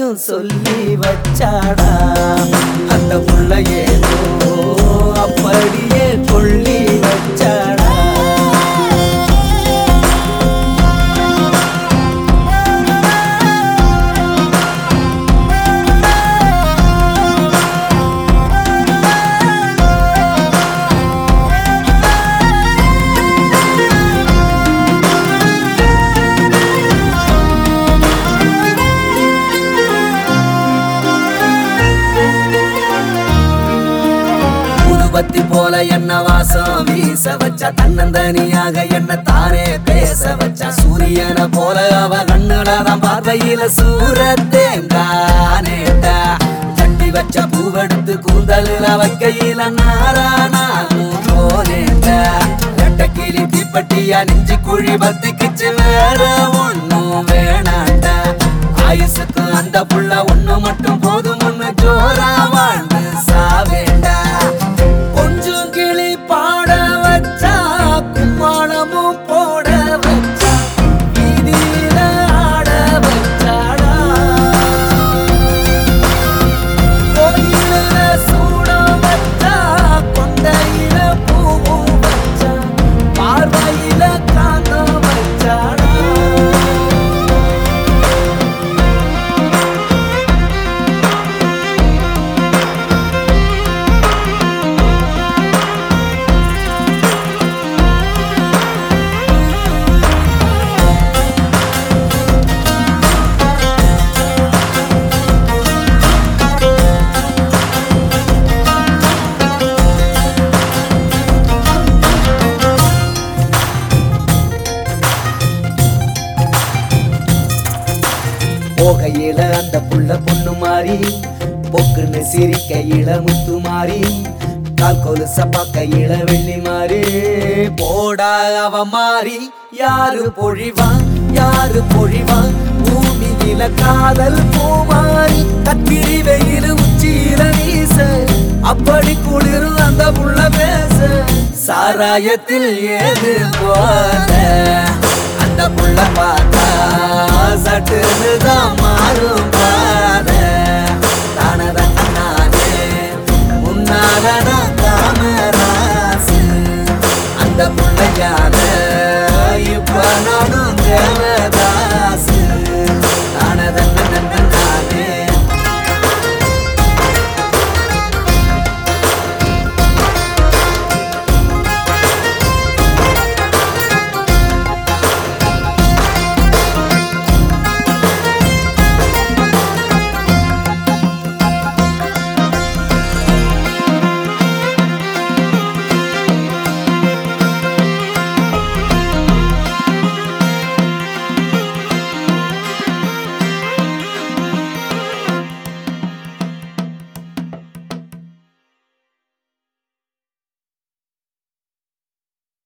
கதையும் சொல்லி வச்சாடா அந்த புள்ள ஏதோ அப்படியே கொள்ளி வச்சாடா ஊதுபத்தி போல என்ன வாசம் வீச வச்சா தன்னந்தனியாக என்ன தானே பேச வச்சா சூரியனை போல அவ கண்ணுலதான் பார்வையில சூரத்தேங்கானேட்டா தட்டி வச்ச பூவெடுத்து கூந்தலுல வைக்கையில நாரானாகும் போனேட்டா ரெட்டக்கிளி தீப்பட்டியா நெஞ்சு குழி பத்திக்குச்சு வேற ஒண்ணும் வேணாண்டா ஆயுசுக்கு அந்த புள்ள ஒண்ணு மட்டும் போதும் ஒண்ணு ஜோரா வாழ்ந்து சாவேண்டா கொஞ்சம் கிளி பாட வச்சா கும்மாளமும் போட வச்சா வீதியில ஆட வச்சாடா கோயில சூட வச்சா கொண்டையில பூவும் வச்சா பார்வையில காந்தம் வச்சாடா போகையில அந்த புள்ள பொண்ணு மாறி பொக்குன்னு சிரிக்கையில முத்து மாறி கால் கொலுச பார்க்கையில வெள்ளி மாறி போடா அவ மாறி யாரு பொழிவான் யாரு பொழிவான் பூமியில காதல் பூமாரி கத்திரி வெயில் உச்சியில வீச அப்படி குளிரும் அந்த புள்ள பேச சாராயத்தில் ஏது போல அந்த புள்ள பார்த்தா சட்டுன்னு தான் மாறும் பாத